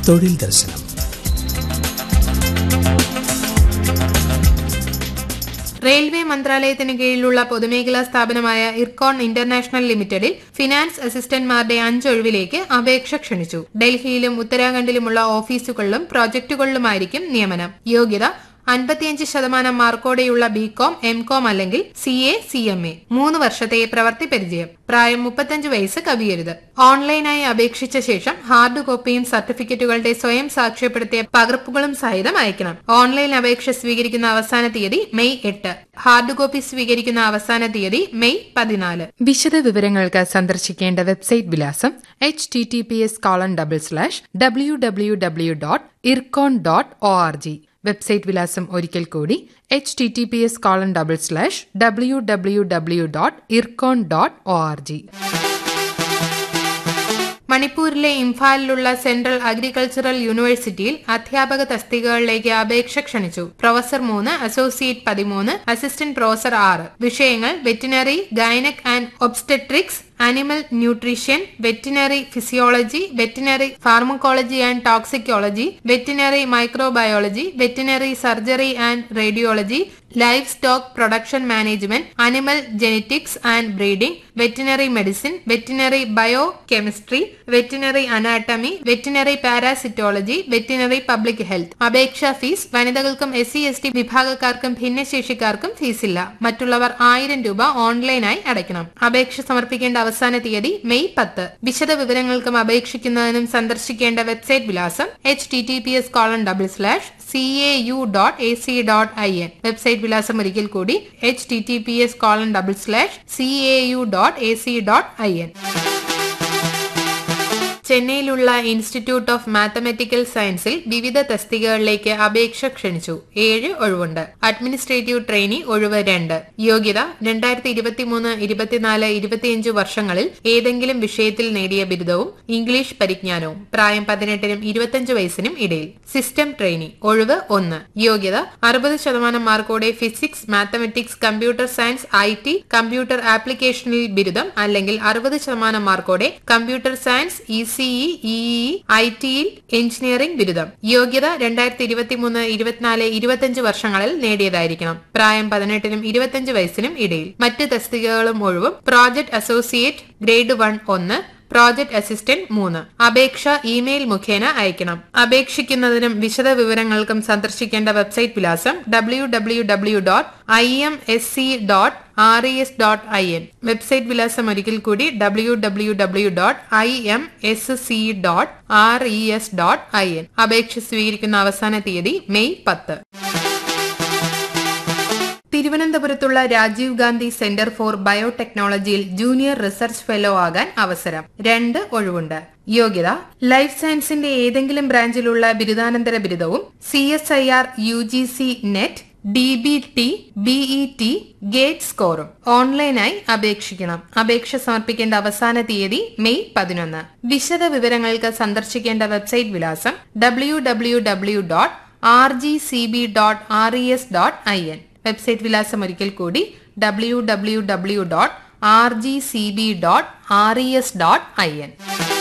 തൊഴിൽ ദർശനം റെയിൽവേ മന്ത്രാലയത്തിന് കീഴിലുള്ള പൊതുമേഖലാ സ്ഥാപനമായ ഇർക്കോൺ ഇന്റർനാഷണൽ ലിമിറ്റഡിൽ ഫിനാൻസ് അസിസ്റ്റന്റ്മാരുടെ അഞ്ചൊഴിവിലേക്ക് അപേക്ഷ ക്ഷണിച്ചു ഡൽഹിയിലും ഉത്തരാഖണ്ഡിലുമുള്ള ഓഫീസുകളിലും പ്രോജക്ടുകളിലുമായിരിക്കും നിയമനം യോഗ്യത അൻപത്തിയഞ്ച് ശതമാനം മാർക്കോടെയുള്ള ബികോം എം കോം അല്ലെങ്കിൽ C A C M A മൂന്ന് വർഷത്തെ പ്രവൃത്തി പരിചയം പ്രായം മുപ്പത്തഞ്ച് വയസ്സ് കവിയരുത് ഓൺലൈനായി അപേക്ഷിച്ച ശേഷം ഹാർഡ് കോപ്പിയും സർട്ടിഫിക്കറ്റുകളുടെ സ്വയം സാക്ഷ്യപ്പെടുത്തിയ പകർപ്പുകളും സഹിതം അയക്കണം ഓൺലൈൻ അപേക്ഷ സ്വീകരിക്കുന്ന അവസാന തീയതി മെയ് എട്ട് ഹാർഡ് കോപ്പി സ്വീകരിക്കുന്ന അവസാന തീയതി മെയ് പതിനാല് വിശദ വിവരങ്ങൾക്ക് സന്ദർശിക്കേണ്ട വെബ്സൈറ്റ് വിലാസം H T T P S colon double slash W W W dot IRCON dot O R G website വിലാസം ഒരിക്കൽ കൂടി H T T P S colon double slash W W W dot IRCON dot O R G മണിപ്പൂരിലെ ഇംഫാലിലുള്ള central agricultural യൂണിവേഴ്സിറ്റിയിൽ അധ്യാപക തസ്തികകളിലേക്ക് അപേക്ഷ ക്ഷണിച്ചു professor മൂന്ന് അസോസിയേറ്റ് പതിമൂന്ന് അസിസ്റ്റന്റ് പ്രൊഫസർ ആറ് വിഷയങ്ങൾ veterinary gynaec and obstetrics animal nutrition veterinary physiology veterinary pharmacology and toxicology veterinary microbiology veterinary surgery and radiology livestock production management animal genetics and breeding veterinary medicine veterinary biochemistry veterinary anatomy veterinary parasitology veterinary public health അപേക്ഷാ fee വനിതകൾക്കും S C S T വിഭാഗക്കാർക്കും ഭിന്നശേഷിക്കാർക്കും ഫീസില്ല മറ്റുള്ളവർ ആയിരം രൂപ ഓൺലൈനായി അടയ്ക്കണം അപേക്ഷ സമർപ്പിക്കേണ്ട അവസാന തീയതി മെയ് പത്ത് വിശദ വിവരങ്ങൾക്കും അപേക്ഷിക്കുന്നതിനും സന്ദർശിക്കേണ്ട വെബ്സൈറ്റ് വിലാസം H T T P S colon double slash C A U dot A C dot I N website വിലാസം ഒരിക്കൽ കൂടി H T T P S colon double slash C A U dot A C dot I N ചെന്നൈയിലുള്ള institute of mathematical സയൻസിൽ വിവിധ തസ്തികകളിലേക്ക് അപേക്ഷ ക്ഷണിച്ചു ഏഴ് ഒഴിവുണ്ട് അഡ്മിനിസ്ട്രേറ്റീവ് ട്രെയിനി ഒഴിവ് രണ്ട് യോഗ്യത രണ്ടായിരത്തി ഇരുപത്തിമൂന്ന് ഇരുപത്തിനാല് ഇരുപത്തിയഞ്ച് വർഷങ്ങളിൽ ഏതെങ്കിലും വിഷയത്തിൽ നേടിയ ബിരുദവും ഇംഗ്ലീഷ് പരിജ്ഞാനവും പ്രായം പതിനെട്ടിനും ഇരുപത്തിയഞ്ച് വയസ്സിനും ഇടയിൽ സിസ്റ്റം ട്രെയിനി ഒഴിവ് ഒന്ന് യോഗ്യത അറുപത് ശതമാനം മാർക്കോടെ physics mathematics computer science I T computer ആപ്ലിക്കേഷനിൽ ബിരുദം അല്ലെങ്കിൽ അറുപത് ശതമാനം മാർക്കോടെ computer science E CE EE I ടിയിൽ എഞ്ചിനീയറിംഗ് ബിരുദം യോഗ്യത രണ്ടായിരത്തി ഇരുപത്തിമൂന്ന് ഇരുപത്തിനാല് ഇരുപത്തിയഞ്ച് വർഷങ്ങളിൽ നേടിയതായിരിക്കണം പ്രായം പതിനെട്ടിനും ഇരുപത്തിയഞ്ച് വയസ്സിനും ഇടയിൽ മറ്റ് തസ്തികകളും ഒഴിവും പ്രോജക്ട് അസോസിയേറ്റ് ഗ്രേഡ് വൺ ഒന്ന് പ്രോജക്ട് അസിസ്റ്റന്റ് മൂന്ന് അപേക്ഷ ഇമെയിൽ മുഖേന അയക്കണം അപേക്ഷിക്കുന്നതിനും വിശദ വിവരങ്ങൾക്കും സന്ദർശിക്കേണ്ട വെബ്സൈറ്റ് വിലാസം W W W dot I M S C dot R E S dot I N website വിലാസം ഒരിക്കൽ കൂടി W W W dot I M S C dot R E S dot I N അപേക്ഷ സ്വീകരിക്കുന്ന അവസാന തീയതി May പത്ത് തിരുവനന്തപുരത്തുള്ള Rajiv Gandhi centre for ബയോടെക്നോളജിയിൽ junior research fellow ആകാൻ അവസരം രണ്ട് ഒഴിവുണ്ട് യോഗ്യത ലൈഫ് സയൻസിന്റെ ഏതെങ്കിലും ബ്രാഞ്ചിലുള്ള ബിരുദാനന്തര ബിരുദവും C S I R U G C NET D B T BE T GATE സ്കോറും ഓൺലൈനായി അപേക്ഷിക്കണം അപേക്ഷ സമർപ്പിക്കേണ്ട അവസാന തീയതി മെയ് പതിനൊന്ന് വിശദ വിവരങ്ങൾക്ക് സന്ദർശിക്കേണ്ട വെബ്സൈറ്റ് വിലാസം W W W dot R G C B dot R E S dot I N website വിലാസം ഒരിക്കൽ കൂടി W W W dot R G C B dot R E S dot I N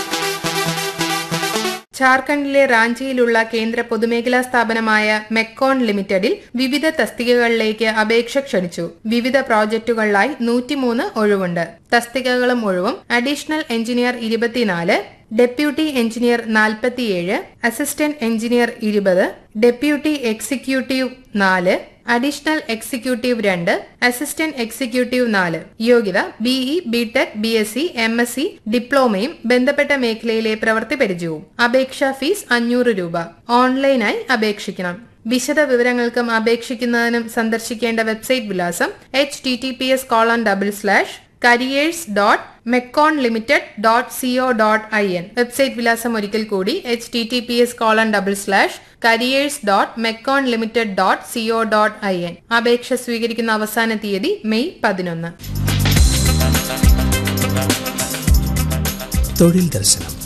ജാർഖണ്ഡിലെ റാഞ്ചിയിലുള്ള കേന്ദ്ര പൊതുമേഖലാ സ്ഥാപനമായ മെക്കോൺ ലിമിറ്റഡിൽ വിവിധ തസ്തികകളിലേക്ക് അപേക്ഷ ക്ഷണിച്ചു വിവിധ പ്രോജക്റ്റുകളിലായി നൂറ്റിമൂന്ന് ഒഴിവുണ്ട് തസ്തികകളും ഒഴിവും അഡീഷണൽ എഞ്ചിനീയർ ഇരുപത്തിനാല് ഡെപ്യൂട്ടി എഞ്ചിനീയർ നാൽപ്പത്തിയേഴ് അസിസ്റ്റന്റ് എഞ്ചിനീയർ ഇരുപത് ഡെപ്യൂട്ടി എക്സിക്യൂട്ടീവ് നാല് അഡീഷണൽ എക്സിക്യൂട്ടീവ് രണ്ട് അസിസ്റ്റന്റ് എക്സിക്യൂട്ടീവ് നാല് യോഗ്യത BE BTech B S C M S C ഡിപ്ലോമയും ബന്ധപ്പെട്ട മേഖലയിലെ പ്രവൃത്തി പരിചയവും അപേക്ഷാ ഫീസ് അഞ്ഞൂറ് രൂപ ഓൺലൈനായി അപേക്ഷിക്കണം വിശദ വിവരങ്ങൾക്കും അപേക്ഷിക്കുന്നതിനും സന്ദർശിക്കേണ്ട വെബ്സൈറ്റ് വിലാസം H T T P S colon double slash careers dot MECON limited dot C O dot I N website വിലാസം ഒരിക്കൽ കൂടി H T T P S colon double slash careers dot MECON limited dot C O dot I N അപേക്ഷ സ്വീകരിക്കുന്ന അവസാന തീയതി May പതിനൊന്ന് തൊഴിൽ ദർശനം